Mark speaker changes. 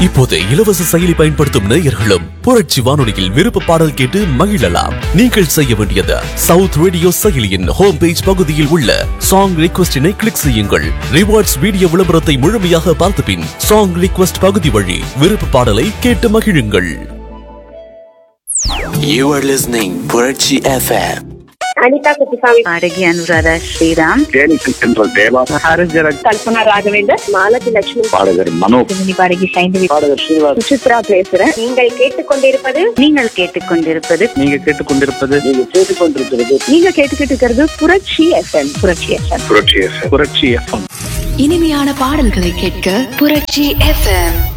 Speaker 1: இப்போது இலவச செயலி பயன்படுத்தும் நேயர்களும் புரட்சி வானொலியில் விருப்ப பாடல் கேட்டு மகிழலாம் நீங்கள் செய்ய வேண்டியது சவுத் ரேடியோ செயலியின் ஹோம் பேஜ் பகுதியில் உள்ள சாங் ரிக்வெஸ்டினை கிளிக் செய்யுங்கள் ரிவார்ட்ஸ் வீடியோ விளம்பரத்தை முழுமையாக பார்த்த பின் சாங் ரிக்வெஸ்ட் பகுதி வழி விருப்ப பாடலை கேட்டு மகிழுங்கள்
Speaker 2: You are listening Purachi FM.
Speaker 3: Anitha Kuppusamy
Speaker 4: பாடகி அனுராதா ஸ்ரீராம்
Speaker 5: தேனிக்கு சென்ற தேவா ஹரிஜரன்
Speaker 3: கல்பனா ராகவேந்தர் மாலதி லட்சுமி
Speaker 5: பாடகர் மனோ
Speaker 4: சிவனி பாடகி சைந்தவி
Speaker 5: பாடகர் ஸ்ரீனிவாஸ்
Speaker 3: சுசித்ரா பேசுறேன் நீங்கள் கேட்டுக்கொண்டிருப்பது
Speaker 4: நீங்கள் கேட்டுக்கொண்டிருப்பது
Speaker 5: நீங்க கேட்டுக்கொண்டிருப்பது நீங்க கேட்டுக்கொண்டிருக்கிறது
Speaker 3: நீங்க கேட்டுக்கிட்டு இருக்கிறது புரட்சி எஃப்எம் புரட்சி எஃப்எம்
Speaker 5: புரட்சி எஃப்எம் புரட்சி எஃப்எம்
Speaker 6: இனிமையான பாடல்களை கேட்க புரட்சி எஃப்எம்